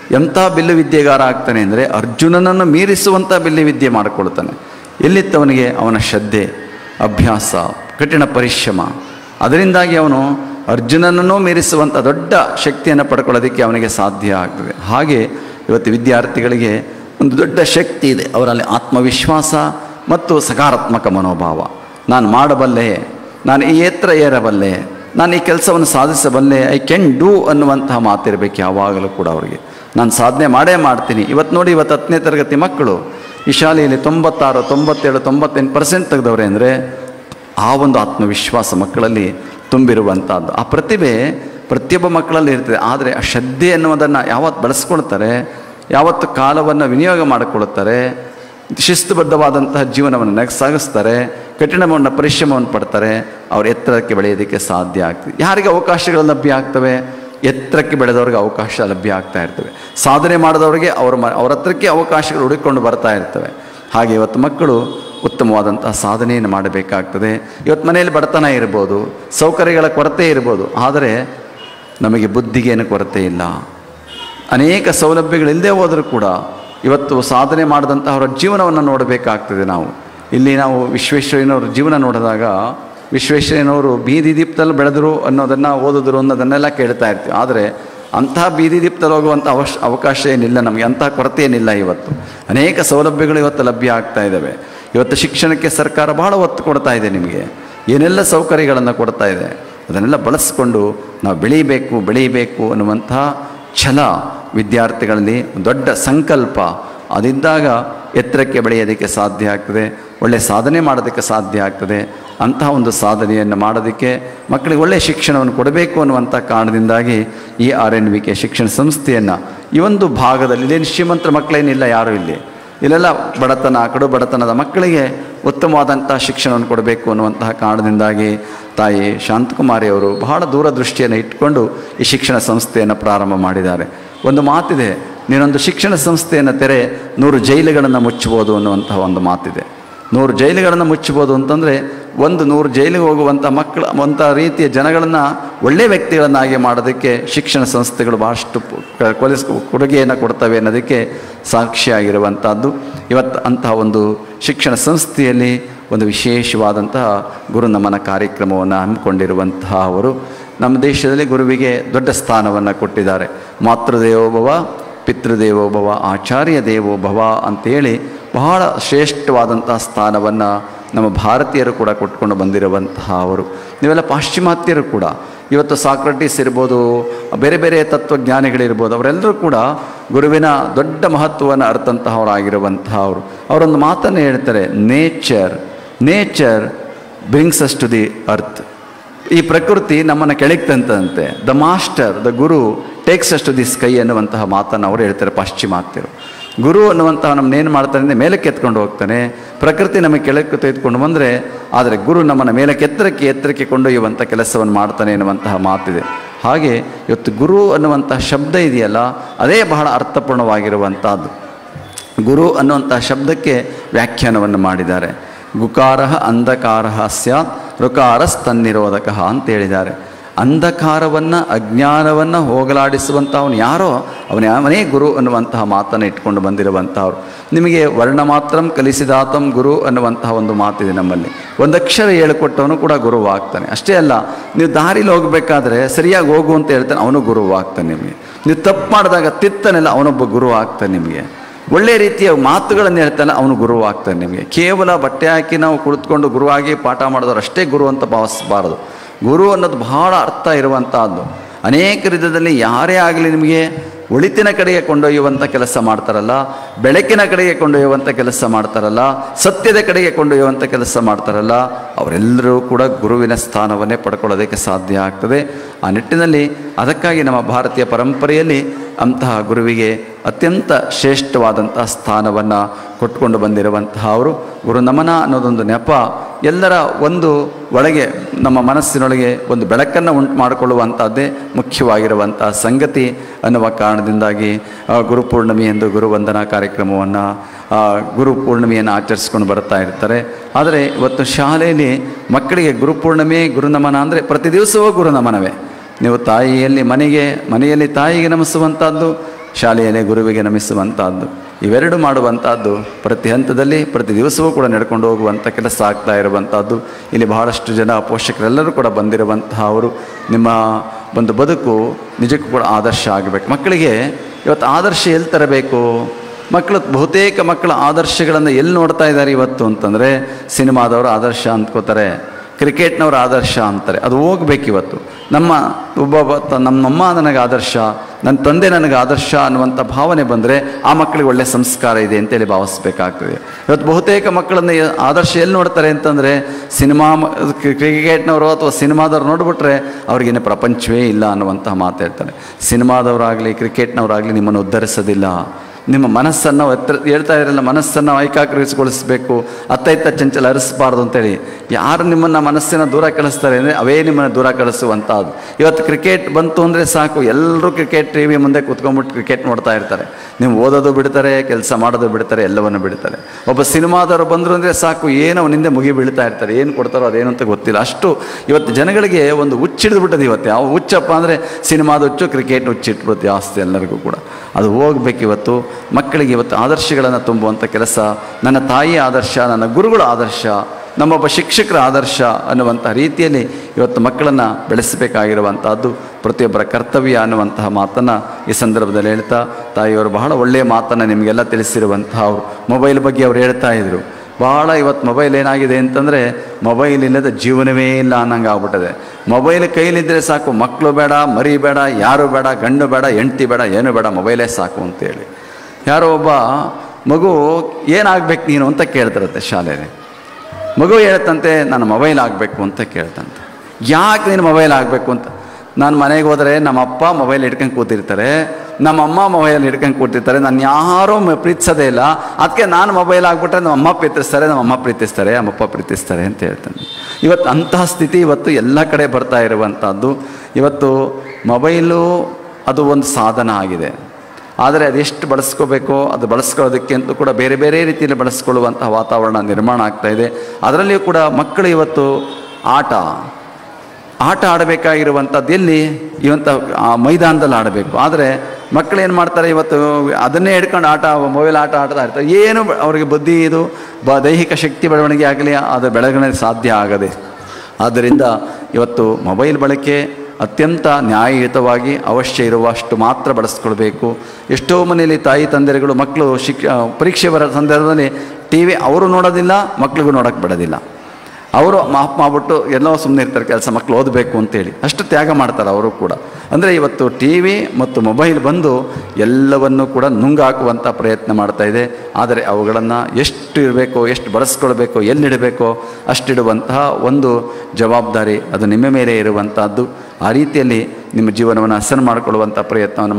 A: ಎಂಥ ಬಿಲ್ಲು ವಿದ್ಯೆಗಾರ ಆಗ್ತಾನೆ ಅಂದರೆ ಅರ್ಜುನನನ್ನು ಮೀರಿಸುವಂಥ ಬಿಲ್ಲು ವಿದ್ಯೆ ಮಾಡಿಕೊಳ್ತಾನೆ ಎಲ್ಲಿತ್ತವನಿಗೆ ಅವನ ಶ್ರದ್ಧೆ ಅಭ್ಯಾಸ ಕಠಿಣ ಪರಿಶ್ರಮ ಅದರಿಂದಾಗಿ ಅವನು ಅರ್ಜುನನನ್ನು ಮೀರಿಸುವಂಥ ದೊಡ್ಡ ಶಕ್ತಿಯನ್ನು ಪಡ್ಕೊಳ್ಳೋದಕ್ಕೆ ಅವನಿಗೆ ಸಾಧ್ಯ ಆಗ್ತದೆ ಹಾಗೆ ಇವತ್ತು ವಿದ್ಯಾರ್ಥಿಗಳಿಗೆ ಒಂದು ದೊಡ್ಡ ಶಕ್ತಿ ಇದೆ ಅವರಲ್ಲಿ ಆತ್ಮವಿಶ್ವಾಸ ಮತ್ತು ಸಕಾರಾತ್ಮಕ ಮನೋಭಾವ ನಾನು ಮಾಡಬಲ್ಲೆ ನಾನು ಈ ಎತ್ತರ ಏರಬಲ್ಲೆ ನಾನು ಈ ಕೆಲಸವನ್ನು ಸಾಧಿಸಬಲ್ಲೆ ಐ ಕ್ಯಾನ್ ಡೂ ಅನ್ನುವಂತಹ ಮಾತಿರಬೇಕು ಯಾವಾಗಲೂ ಕೂಡ ಅವರಿಗೆ ನಾನು ಸಾಧನೆ ಮಾಡೇ ಮಾಡ್ತೀನಿ ಇವತ್ತು ನೋಡಿ ಇವತ್ತು ಹತ್ತನೇ ತರಗತಿ ಮಕ್ಕಳು ಈ ಶಾಲೆಯಲ್ಲಿ ತೊಂಬತ್ತಾರು ತೊಂಬತ್ತೇಳು ತೊಂಬತ್ತೆಂಟು ಪರ್ಸೆಂಟ್ ತೆಗೆದವ್ರೆ ಅಂದರೆ ಆ ಒಂದು ಆತ್ಮವಿಶ್ವಾಸ ಮಕ್ಕಳಲ್ಲಿ ತುಂಬಿರುವಂಥದ್ದು ಆ ಪ್ರತಿಭೆ ಪ್ರತಿಯೊಬ್ಬ ಮಕ್ಕಳಲ್ಲಿ ಇರ್ತದೆ ಆದರೆ ಆ ಶ್ರದ್ಧೆ ಅನ್ನುವುದನ್ನು ಯಾವತ್ತು ಬಳಸ್ಕೊಳ್ತಾರೆ ಯಾವತ್ತು ಕಾಲವನ್ನು ವಿನಿಯೋಗ ಮಾಡಿಕೊಳ್ಳುತ್ತಾರೆ ಶಿಸ್ತುಬದ್ಧವಾದಂತಹ ಜೀವನವನ್ನು ನೆಗ್ ಸಾಗಿಸ್ತಾರೆ ಕಠಿಣವನ್ನು ಪರಿಶ್ರಮವನ್ನು ಪಡ್ತಾರೆ ಅವ್ರ ಎತ್ತರಕ್ಕೆ ಬೆಳೆಯೋದಕ್ಕೆ ಸಾಧ್ಯ ಆಗ್ತದೆ ಯಾರಿಗೆ ಅವಕಾಶಗಳು ಲಭ್ಯ ಆಗ್ತವೆ ಎತ್ತರಕ್ಕೆ ಬೆಳೆದವ್ರಿಗೆ ಅವಕಾಶ ಲಭ್ಯ ಆಗ್ತಾ ಇರ್ತವೆ ಸಾಧನೆ ಮಾಡಿದವ್ರಿಗೆ ಅವ್ರ ಮ ಅವ್ರ ಹತ್ರಕ್ಕೆ ಅವಕಾಶಗಳು ಹುಡುಕೊಂಡು ಬರ್ತಾ ಇರ್ತವೆ ಹಾಗೆ ಇವತ್ತು ಮಕ್ಕಳು ಉತ್ತಮವಾದಂತಹ ಸಾಧನೆಯನ್ನು ಮಾಡಬೇಕಾಗ್ತದೆ ಇವತ್ತು ಮನೆಯಲ್ಲಿ ಬಡತನ ಇರ್ಬೋದು ಸೌಕರ್ಯಗಳ ಕೊರತೆ ಇರ್ಬೋದು ಆದರೆ ನಮಗೆ ಬುದ್ಧಿಗೇನು ಕೊರತೆ ಇಲ್ಲ ಅನೇಕ ಸೌಲಭ್ಯಗಳಿಲ್ಲದೆ ಹೋದರೂ ಕೂಡ ಇವತ್ತು ಸಾಧನೆ ಮಾಡಿದಂತಹ ಅವರ ಜೀವನವನ್ನು ನೋಡಬೇಕಾಗ್ತದೆ ನಾವು ಇಲ್ಲಿ ನಾವು ವಿಶ್ವೇಶ್ವರಯ್ಯನವ್ರ ಜೀವನ ನೋಡಿದಾಗ ವಿಶ್ವೇಶ್ವರಯ್ಯನವರು ಬೀದಿ ದೀಪದಲ್ಲಿ ಬೆಳೆದರು ಅನ್ನೋದನ್ನು ಓದಿದ್ರು ಅನ್ನೋದನ್ನೆಲ್ಲ ಕೇಳ್ತಾ ಇರ್ತೀವಿ ಆದರೆ ಅಂತಹ ಬೀದಿ ದೀಪದಲ್ಲಿ ಹೋಗುವಂಥ ಅವಶ್ ಅವಕಾಶ ಏನಿಲ್ಲ ನಮಗೆ ಅಂತಹ ಕೊರತೆ ಏನಿಲ್ಲ ಇವತ್ತು ಅನೇಕ ಸೌಲಭ್ಯಗಳು ಇವತ್ತು ಲಭ್ಯ ಆಗ್ತಾ ಇದ್ದಾವೆ ಇವತ್ತು ಶಿಕ್ಷಣಕ್ಕೆ ಸರ್ಕಾರ ಬಹಳ ಒತ್ತು ಕೊಡ್ತಾ ಇದೆ ನಿಮಗೆ ಏನೆಲ್ಲ ಸೌಕರ್ಯಗಳನ್ನು ಕೊಡ್ತಾ ಇದೆ ಅದನ್ನೆಲ್ಲ ಬಳಸ್ಕೊಂಡು ನಾವು ಬೆಳೀಬೇಕು ಬೆಳೀಬೇಕು ಅನ್ನುವಂತಹ ಛಲ ವಿದ್ಯಾರ್ಥಿಗಳಲ್ಲಿ ಒಂದು ದೊಡ್ಡ ಸಂಕಲ್ಪ ಅದಿದ್ದಾಗ ಎತ್ತರಕ್ಕೆ ಬೆಳೆಯೋದಕ್ಕೆ ಸಾಧ್ಯ ಆಗ್ತದೆ ಒಳ್ಳೆಯ ಸಾಧನೆ ಮಾಡೋದಕ್ಕೆ ಸಾಧ್ಯ ಆಗ್ತದೆ ಅಂತಹ ಒಂದು ಸಾಧನೆಯನ್ನು ಮಾಡೋದಕ್ಕೆ ಮಕ್ಕಳಿಗೆ ಒಳ್ಳೆಯ ಶಿಕ್ಷಣವನ್ನು ಕೊಡಬೇಕು ಅನ್ನುವಂಥ ಕಾರಣದಿಂದಾಗಿ ಈ ಆರ್ ಎನ್ ವಿ ಕೆ ಶಿಕ್ಷಣ ಸಂಸ್ಥೆಯನ್ನು ಈ ಒಂದು ಭಾಗದಲ್ಲಿ ಇಲ್ಲೇನು ಶ್ರೀಮಂತರ ಮಕ್ಕಳೇನಿಲ್ಲ ಯಾರೂ ಇಲ್ಲಿ ಇಲ್ಲೆಲ್ಲ ಬಡತನ ಕಡು ಬಡತನದ ಮಕ್ಕಳಿಗೆ ಉತ್ತಮವಾದಂಥ ಶಿಕ್ಷಣವನ್ನು ಕೊಡಬೇಕು ಅನ್ನುವಂತಹ ಕಾರಣದಿಂದಾಗಿ ತಾಯಿ ಶಾಂತಕುಮಾರಿ ಅವರು ಬಹಳ ದೂರದೃಷ್ಟಿಯನ್ನು ಇಟ್ಕೊಂಡು ಈ ಶಿಕ್ಷಣ ಸಂಸ್ಥೆಯನ್ನು ಪ್ರಾರಂಭ ಮಾಡಿದ್ದಾರೆ ಒಂದು ಮಾತಿದೆ ನೀನೊಂದು ಶಿಕ್ಷಣ ಸಂಸ್ಥೆಯನ್ನು ತೆರೆ ನೂರು ಜೈಲುಗಳನ್ನು ಮುಚ್ಚಬೋದು ಅನ್ನುವಂತಹ ಒಂದು ಮಾತಿದೆ ನೂರು ಜೈಲುಗಳನ್ನು ಮುಚ್ಚಬೋದು ಅಂತಂದರೆ ಒಂದು ನೂರು ಜೈಲಿಗೆ ಹೋಗುವಂಥ ಮಕ್ಕಳ ಅಂಥ ರೀತಿಯ ಜನಗಳನ್ನು ಒಳ್ಳೆಯ ವ್ಯಕ್ತಿಗಳನ್ನಾಗಿ ಮಾಡೋದಕ್ಕೆ ಶಿಕ್ಷಣ ಸಂಸ್ಥೆಗಳು ಭಾಳಷ್ಟು ಪ- ಕೊಲಿಸ್ ಕೊಡುಗೆಯನ್ನು ಕೊಡ್ತವೆ ಅನ್ನೋದಕ್ಕೆ ಸಾಕ್ಷಿಯಾಗಿರುವಂಥದ್ದು ಇವತ್ತು ಅಂತಹ ಒಂದು ಶಿಕ್ಷಣ ಸಂಸ್ಥೆಯಲ್ಲಿ ಒಂದು ವಿಶೇಷವಾದಂತಹ ಗುರು ನಮನ ಕಾರ್ಯಕ್ರಮವನ್ನು ಹಮ್ಮಿಕೊಂಡಿರುವಂತಹ ಅವರು ನಮ್ಮ ದೇಶದಲ್ಲಿ ಗುರುವಿಗೆ ದೊಡ್ಡ ಸ್ಥಾನವನ್ನು ಕೊಟ್ಟಿದ್ದಾರೆ ಮಾತೃದೇವೋಭವ ಪಿತೃದೇವೋಭವ ಆಚಾರ್ಯ ದೇವೋಭವ ಅಂತೇಳಿ ಬಹಳ ಶ್ರೇಷ್ಠವಾದಂತಹ ಸ್ಥಾನವನ್ನು ನಮ್ಮ ಭಾರತೀಯರು ಕೂಡ ಕೊಟ್ಕೊಂಡು ಬಂದಿರುವಂತಹ ಅವರು ನೀವೆಲ್ಲ ಪಾಶ್ಚಿಮಾತ್ಯರು ಕೂಡ ಇವತ್ತು ಸಾಕ್ರಟೀಸ್ ಇರ್ಬೋದು ಬೇರೆ ಬೇರೆ ತತ್ವಜ್ಞಾನಿಗಳಿರ್ಬೋದು ಅವರೆಲ್ಲರೂ ಕೂಡ ಗುರುವಿನ ದೊಡ್ಡ ಮಹತ್ವವನ್ನು ಅರ್ಥಂತಹವರಾಗಿರುವಂತಹ ಅವರು ಅವರೊಂದು ಮಾತನ್ನು ಹೇಳ್ತಾರೆ nature nature brings us to the earth ಈ ಪ್ರಕೃತಿ ನಮ್ಮನ್ನು ಕೆಳಗ್ತಂತಂತೆ the master the guru takes us to the sky ಅನ್ನುವಂತಹ ಮಾತನ್ನು ಅವರು ಹೇಳ್ತಾರೆ ಪಾಶ್ಚಿಮಾತ್ಯರು ಗುರು ಅನ್ನುವಂತಹ ನಮ್ಮನ್ನೇನು ಮಾಡ್ತಾನೆ ಅಂದರೆ ಮೇಲಕ್ಕೆ ಎತ್ಕೊಂಡು ಹೋಗ್ತಾನೆ ಪ್ರಕೃತಿ ನಮಗೆ ಕೆಳಕ್ಕೆ ತೆಗೆದುಕೊಂಡು ಬಂದರೆ ಆದರೆ ಗುರು ನಮ್ಮನ್ನು ಮೇಲಕ್ಕೆ ಎತ್ತರಕ್ಕೆ ಎತ್ತರಕ್ಕೆ ಕೊಂಡೊಯ್ಯುವಂಥ ಕೆಲಸವನ್ನು ಮಾಡ್ತಾನೆ ಎನ್ನುವಂತಹ ಮಾತಿದೆ ಹಾಗೆ ಇವತ್ತು ಗುರು ಅನ್ನುವಂತಹ ಶಬ್ದ ಇದೆಯಲ್ಲ ಅದೇ ಬಹಳ ಅರ್ಥಪೂರ್ಣವಾಗಿರುವಂಥದ್ದು ಗುರು ಅನ್ನುವಂಥ ಶಬ್ದಕ್ಕೆ ವ್ಯಾಖ್ಯಾನವನ್ನು ಮಾಡಿದ್ದಾರೆ ಗುಕಾರ ಅಂಧಕಾರ ಸ್ಯಾತ್ ಋಕಾರಸ್ತನ್ನಿರೋಧಕ ಅಂತ ಹೇಳಿದ್ದಾರೆ ಅಂಧಕಾರವನ್ನು ಅಜ್ಞಾನವನ್ನು ಹೋಗಲಾಡಿಸುವಂಥ ಅವನು ಯಾರೋ ಅವನೇ ಅವನೇ ಗುರು ಅನ್ನುವಂತಹ ಮಾತನ್ನು ಇಟ್ಕೊಂಡು ಬಂದಿರುವಂಥವ್ರು ನಿಮಗೆ ವರ್ಣ ಮಾತ್ರಂ ಕಲಿಸಿದಾತಂ ಗುರು ಅನ್ನುವಂತಹ ಒಂದು ಮಾತಿದೆ ನಮ್ಮಲ್ಲಿ ಒಂದು ಅಕ್ಷರ ಹೇಳಿಕೊಟ್ಟವನು ಕೂಡ ಗುರುವಾಗ್ತಾನೆ ಅಷ್ಟೇ ಅಲ್ಲ ನೀವು ದಾರಿಲಿ ಹೋಗಬೇಕಾದ್ರೆ ಸರಿಯಾಗಿ ಹೋಗು ಅಂತ ಹೇಳ್ತಾನೆ ಅವನು ಗುರುವಾಗ್ತಾನೆ ನಿಮಗೆ ನೀವು ತಪ್ಪು ಮಾಡಿದಾಗ ತಿತ್ತನೆಲ್ಲ ಅವನೊಬ್ಬ ಗುರು ಆಗ್ತಾನೆ ನಿಮಗೆ ಒಳ್ಳೆ ರೀತಿಯ ಮಾತುಗಳನ್ನು ಹೇಳ್ತಾನೆ ಅವನು ಗುರು ಆಗ್ತಾನೆ ನಿಮಗೆ ಕೇವಲ ಬಟ್ಟೆ ಹಾಕಿ ನಾವು ಕುಳಿತುಕೊಂಡು ಗುರುವಾಗಿ ಪಾಠ ಮಾಡಿದವರು ಅಷ್ಟೇ ಗುರು ಅಂತ ಭಾವಿಸಬಾರದು ಗುರು ಅನ್ನೋದು ಬಹಳ ಅರ್ಥ ಇರುವಂತಹದ್ದು ಅನೇಕ ವಿಧದಲ್ಲಿ ಯಾರೇ ಆಗಲಿ ನಿಮಗೆ ಒಳಿತಿನ ಕಡೆಗೆ ಕೊಂಡೊಯ್ಯುವಂಥ ಕೆಲಸ ಮಾಡ್ತಾರಲ್ಲ ಬೆಳಕಿನ ಕಡೆಗೆ ಕೊಂಡೊಯ್ಯುವಂಥ ಕೆಲಸ ಮಾಡ್ತಾರಲ್ಲ ಸತ್ಯದ ಕಡೆಗೆ ಕೊಂಡೊಯ್ಯುವಂಥ ಕೆಲಸ ಮಾಡ್ತಾರಲ್ಲ ಅವರೆಲ್ಲರೂ ಕೂಡ ಗುರುವಿನ ಸ್ಥಾನವನ್ನೇ ಪಡ್ಕೊಳ್ಳೋದಕ್ಕೆ ಸಾಧ್ಯ ಆಗ್ತದೆ ಆ ನಿಟ್ಟಿನಲ್ಲಿ ಅದಕ್ಕಾಗಿ ನಮ್ಮ ಭಾರತೀಯ ಪರಂಪರೆಯಲ್ಲಿ ಅಂತಹ ಗುರುವಿಗೆ ಅತ್ಯಂತ ಶ್ರೇಷ್ಠವಾದಂತಹ ಸ್ಥಾನವನ್ನು ಕೊಟ್ಕೊಂಡು ಬಂದಿರುವಂತಹ ಅವರು ಗುರು ನಮನ ಅನ್ನೋದೊಂದು ನೆಪ ಎಲ್ಲರ ಒಂದು ಒಳಗೆ ನಮ್ಮ ಮನಸ್ಸಿನೊಳಗೆ ಒಂದು ಬೆಳಕನ್ನು ಉಂಟು ಮಾಡಿಕೊಳ್ಳುವಂಥದ್ದೇ ಮುಖ್ಯವಾಗಿರುವಂತಹ ಸಂಗತಿ ಅನ್ನುವ ಕಾರಣದಿಂದಾಗಿ ಆ, ಗುರುಪೂರ್ಣಿಮೆ ಎಂದು ಗುರುವಂದನಾ ಕಾರ್ಯಕ್ರಮವನ್ನು ಗುರು ಪೂರ್ಣಿಮೆಯನ್ನು ಆಚರಿಸ್ಕೊಂಡು ಬರ್ತಾ ಇರ್ತಾರೆ ಆದರೆ ಇವತ್ತು ಶಾಲೆಯಲ್ಲಿ ಮಕ್ಕಳಿಗೆ ಗುರುಪೂರ್ಣಿಮೆ ಗುರುನಮನ ಅಂದರೆ ಪ್ರತಿ ದಿವಸವೂ ಗುರುನಮನವೇ ನೀವು ತಾಯಿಯಲ್ಲಿ ಮನೆಗೆ ಮನೆಯಲ್ಲಿ ತಾಯಿಗೆ ನಮಿಸುವಂಥದ್ದು ಶಾಲೆಯಲ್ಲೇ ಗುರುವಿಗೆ ನಮಿಸುವಂಥದ್ದು ಇವೆರಡು ಮಾಡುವಂಥದ್ದು ಪ್ರತಿ ಹಂತದಲ್ಲಿ ಪ್ರತಿ ದಿವಸವೂ ಕೂಡ ನಡ್ಕೊಂಡು ಹೋಗುವಂಥ ಕೆಲಸ ಆಗ್ತಾ ಇರುವಂಥದ್ದು ಇಲ್ಲಿ ಬಹಳಷ್ಟು ಜನ ಪೋಷಕರೆಲ್ಲರೂ ಕೂಡ ಬಂದಿರುವಂತಹ ಅವರು ನಿಮ್ಮ ಒಂದು ಬದುಕು ನಿಜಕ್ಕೂ ಕೂಡ ಆದರ್ಶ ಆಗಬೇಕು ಮಕ್ಕಳಿಗೆ ಇವತ್ತು ಆದರ್ಶ ಎಲ್ಲಿ ತರಬೇಕು ಮಕ್ಕಳು ಬಹುತೇಕ ಮಕ್ಕಳ ಆದರ್ಶಗಳನ್ನು ಎಲ್ಲಿ ನೋಡ್ತಾ ಇದ್ದಾರೆ ಇವತ್ತು ಅಂತಂದರೆ ಸಿನಿಮಾದವರು ಆದರ್ಶ ಅಂದ್ಕೋತಾರೆ ಕ್ರಿಕೆಟ್ನವ್ರ ಆದರ್ಶ ಅಂತಾರೆ ಅದು ಹೋಗ್ಬೇಕು ಇವತ್ತು ನಮ್ಮ ಒಬ್ಬೊಬ್ಬ ತ- ನಮ್ಮಮ್ಮ ನನಗೆ ಆದರ್ಶ ನನ್ನ ತಂದೆ ನನಗೆ ಆದರ್ಶ ಅನ್ನುವಂಥ ಭಾವನೆ ಬಂದರೆ ಆ ಮಕ್ಕಳಿಗೆ ಒಳ್ಳೆಯ ಸಂಸ್ಕಾರ ಇದೆ ಅಂತೇಳಿ ಭಾವಿಸ್ಬೇಕಾಗ್ತದೆ ಇವತ್ತು ಬಹುತೇಕ ಮಕ್ಕಳನ್ನು ಎ- ಆದರ್ಶ ಎಲ್ಲಿ ನೋಡ್ತಾರೆ ಅಂತಂದರೆ ಸಿನಿಮಾ ಮ- ಕ್ರಿ- ಕ್ರಿಕೆಟ್ನವರು ಅಥವಾ ಸಿನಿಮಾದವ್ರು ನೋಡಿಬಿಟ್ರೆ ಅವ್ರಿಗೇನು ಪ್ರಪಂಚವೇ ಇಲ್ಲ ಅನ್ನುವಂತಹ ಮಾತು ಹೇಳ್ತಾರೆ ಸಿನಿಮಾದವರಾಗಲಿ ಕ್ರಿಕೆಟ್ನವರಾಗಲಿ ನಿಮ್ಮನ್ನು ಉದ್ಧರಿಸೋದಿಲ್ಲ ನಿಮ್ಮ ಮನಸ್ಸನ್ನು ಎತ್ತರ ಹೇಳ್ತಾ ಇರಲ್ಲ ಮನಸ್ಸನ್ನು ಏಕಾಗ್ರಹಿಸಿಗೊಳಿಸಬೇಕು ಅತ್ತ ಇತ್ತ ಚಂಚಲ ಹರಿಸಬಾರ್ದು ಅಂತೇಳಿ ಯಾರು ನಿಮ್ಮನ್ನು ಮನಸ್ಸಿನ ದೂರ ಕಳಿಸ್ತಾರೆ ಅಂದರೆ ಅವೇ ನಿಮ್ಮನ್ನು ದೂರ ಕಳಿಸುವಂಥದ್ದು ಇವತ್ತು ಕ್ರಿಕೆಟ್ ಬಂತು ಅಂದರೆ ಸಾಕು ಎಲ್ಲರೂ ಕ್ರಿಕೆಟ್ ಟಿ ವಿ ಮುಂದೆ ಕೂತ್ಕೊಂಡ್ಬಿಟ್ಟು ಕ್ರಿಕೆಟ್ ನೋಡ್ತಾ ಇರ್ತಾರೆ ನೀವು ಓದೋದು ಬಿಡ್ತಾರೆ ಕೆಲಸ ಮಾಡೋದು ಬಿಡ್ತಾರೆ ಎಲ್ಲವನ್ನು ಬಿಡ್ತಾರೆ ಒಬ್ಬ ಸಿನಿಮಾದವರು ಬಂದರು ಅಂದರೆ ಸಾಕು ಏನೋ ಅವನಿಂದ ಮುಗಿ ಬೀಳ್ತಾ ಇರ್ತಾರೆ ಏನು ಕೊಡ್ತಾರೋ ಅದೇನು ಅಂತ ಗೊತ್ತಿಲ್ಲ ಅಷ್ಟು ಇವತ್ತು ಜನಗಳಿಗೆ ಒಂದು ಹುಚ್ಚಿಡಿದು ಬಿಟ್ಟது ಇವತ್ತು ಯಾವ ಹುಚ್ಚಪ್ಪ ಅಂದರೆ ಸಿನಿಮಾದ ಹುಚ್ಚು ಕ್ರಿಕೆಟ್ ಹುಚ್ಚಿಟ್ಬಿಡುತ್ತೆ ಜಾಸ್ತಿ ಎಲ್ಲರಿಗೂ ಕೂಡ ಅದು ಹೋಗ್ಬೇಕು ಇವತ್ತು ಮಕ್ಕಳಿಗೆ ಇವತ್ತು ಆದರ್ಶಗಳನ್ನು ತುಂಬುವಂಥ ಕೆಲಸ ನನ್ನ ತಾಯಿ ಆದರ್ಶ ನನ್ನ ಗುರುಗಳ ಆದರ್ಶ ನಮ್ಮೊಬ್ಬ ಶಿಕ್ಷಕರ ಆದರ್ಶ ಅನ್ನುವಂಥ ರೀತಿಯಲ್ಲಿ ಇವತ್ತು ಮಕ್ಕಳನ್ನು ಬೆಳೆಸಬೇಕಾಗಿರುವಂಥದ್ದು ಪ್ರತಿಯೊಬ್ಬರ ಕರ್ತವ್ಯ ಅನ್ನುವಂತಹ ಮಾತನ್ನು ಈ ಸಂದರ್ಭದಲ್ಲಿ ಹೇಳ್ತಾ ತಾಯಿಯವರು ಬಹಳ ಒಳ್ಳೆಯ ಮಾತನ್ನು ನಿಮಗೆಲ್ಲ ತಿಳಿಸಿರುವಂತಹ ಅವರು ಮೊಬೈಲ್ ಬಗ್ಗೆ ಅವ್ರು ಹೇಳ್ತಾ ಇದ್ರು ಭಾಳ ಇವತ್ತು ಮೊಬೈಲ್ ಏನಾಗಿದೆ ಅಂತಂದರೆ ಮೊಬೈಲ್ ಇಲ್ಲದ ಜೀವನವೇ ಇಲ್ಲ ಅನ್ನಂಗೆ ಆಗ್ಬಿಟ್ಟಿದೆ ಮೊಬೈಲ್ ಕೈಲಿದ್ದರೆ ಸಾಕು ಮಕ್ಕಳು ಬೇಡ ಮರಿ ಬೇಡ ಯಾರು ಬೇಡ ಗಂಡು ಬೇಡ ಹೆಂಡ್ತಿ ಬೇಡ ಏನು ಬೇಡ ಮೊಬೈಲೇ ಸಾಕು ಅಂತೇಳಿ ಯಾರೋ ಒಬ್ಬ ಮಗು ಏನಾಗಬೇಕು ನೀನು ಅಂತ ಕೇಳ್ತಿರತ್ತೆ ಶಾಲೆಯಲ್ಲಿ ಮಗು ಹೇಳ್ತಂತೆ ನಾನು ಮೊಬೈಲ್ ಆಗಬೇಕು ಅಂತ ಕೇಳ್ತಂತೆ ಯಾಕೆ ನೀನು ಮೊಬೈಲ್ ಆಗಬೇಕು ಅಂತ ನಾನು ಮನೆಗೆ ಹೋದರೆ ನಮ್ಮ ಅಪ್ಪ ಮೊಬೈಲ್ ಹಿಡ್ಕೊಂಡು ಕೂತಿರ್ತಾರೆ ನಮ್ಮ ಅಮ್ಮ ಮೊಬೈಲ್ ಹಿಡ್ಕೊಂಡು ಕೂತಿರ್ತಾರೆ ನಾನು ಯಾರೂ ಮ- ಪ್ರೀತಿಸೋದೇ ಇಲ್ಲ ಅದಕ್ಕೆ ನಾನು ಮೊಬೈಲ್ ಆಗಿಬಿಟ್ರೆ ನಮ್ಮ ಅಮ್ಮ ಪ್ರೀತಿಸ್ತಾರೆ ನಮ್ಮ ಅಮ್ಮ ಪ್ರೀತಿಸ್ತಾರೆ ನಮ್ಮಪ್ಪ ಪ್ರೀತಿಸ್ತಾರೆ ಅಂತ ಹೇಳ್ತಾನೆ ಇವತ್ತು ಅಂತಹ ಸ್ಥಿತಿ ಇವತ್ತು ಎಲ್ಲ ಕಡೆ ಬರ್ತಾ ಇರುವಂಥದ್ದು ಇವತ್ತು ಮೊಬೈಲು ಅದು ಒಂದು ಸಾಧನ ಆಗಿದೆ ಆದರೆ ಅದೆಷ್ಟು ಬಳಸ್ಕೋಬೇಕೋ ಅದು ಬಳಸ್ಕೊಳ್ಳೋದಕ್ಕೆ ಅಂತೂ ಕೂಡ ಬೇರೆ ಬೇರೆ ರೀತಿಯಲ್ಲಿ ಬಳಸ್ಕೊಳ್ಳುವಂತಹ ವಾತಾವರಣ ನಿರ್ಮಾಣ ಆಗ್ತಾ ಇದೆ ಅದರಲ್ಲಿಯೂ ಕೂಡ ಮಕ್ಕಳು ಇವತ್ತು ಆಟ ಆಟ ಆಡಬೇಕಾಗಿರುವಂಥದ್ದು ಎಲ್ಲಿ ಇವಂಥ ಆ ಮೈದಾನದಲ್ಲಿ ಆಡಬೇಕು ಆದರೆ ಮಕ್ಕಳು ಏನು ಮಾಡ್ತಾರೆ ಇವತ್ತು ಅದನ್ನೇ ಹಿಡ್ಕೊಂಡು ಆಟ ಮೊಬೈಲ್ ಆಟ ಆಡ್ತಾ ಇರ್ತಾರೆ ಏನು ಬ- ಅವರಿಗೆ ಬುದ್ಧಿ ಇದು ಬ ದೈಹಿಕ ಶಕ್ತಿ ಬೆಳವಣಿಗೆ ಆಗಲಿ ಅದು ಬೆಳವಣಿಗೆ ಸಾಧ್ಯ ಆಗದೆ ಆದ್ದರಿಂದ ಇವತ್ತು ಮೊಬೈಲ್ ಬಳಕೆ ಅತ್ಯಂತ ನ್ಯಾಯಯುತವಾಗಿ ಅವಶ್ಯ ಇರುವಷ್ಟು ಮಾತ್ರ ಬಳಸ್ಕೊಳ್ಬೇಕು ಎಷ್ಟೋ ಮನೆಯಲ್ಲಿ ತಾಯಿ ತಂದೆಗಳು ಮಕ್ಕಳು ಶಿಕ್ಷ ಪರೀಕ್ಷೆ ಬರೋ ಸಂದರ್ಭದಲ್ಲಿ ಟಿ ವಿ ಅವರು ನೋಡೋದಿಲ್ಲ ಮಕ್ಳಿಗೂ ನೋಡೋಕ್ಕೆ ಬಿಡೋದಿಲ್ಲ ಅವರು ಮಾಫ್ ಮಾಡಿಬಿಟ್ಟು ಎಲ್ಲೋ ಸುಮ್ಮನೆ ಇರ್ತಾರೆ ಕೆಲಸ ಮಕ್ಕಳು ಓದಬೇಕು ಅಂತೇಳಿ ಅಷ್ಟು ತ್ಯಾಗ ಮಾಡ್ತಾರೆ ಅವರು ಕೂಡ ಅಂದರೆ ಇವತ್ತು ಟಿ ವಿ ಮತ್ತು ಮೊಬೈಲ್ ಬಂದು ಎಲ್ಲವನ್ನೂ ಕೂಡ ನುಂಗಾಕುವಂಥ ಪ್ರಯತ್ನ ಮಾಡ್ತಾ ಇದೆ ಆದರೆ ಅವುಗಳನ್ನು ಎಷ್ಟು ಇರಬೇಕೋ ಎಷ್ಟು ಬಳಸ್ಕೊಳ್ಬೇಕೋ ಎಲ್ಲಿಡಬೇಕೋ ಅಷ್ಟಿಡುವಂತಹ ಒಂದು ಜವಾಬ್ದಾರಿ ಅದು ನಿಮ್ಮ ಮೇಲೆ ಇರುವಂಥದ್ದು ಆ ರೀತಿಯಲ್ಲಿ ನಿಮ್ಮ ಜೀವನವನ್ನು ಹಸನು ಮಾಡಿಕೊಳ್ಳುವಂಥ ಪ್ರಯತ್ನವನ್ನು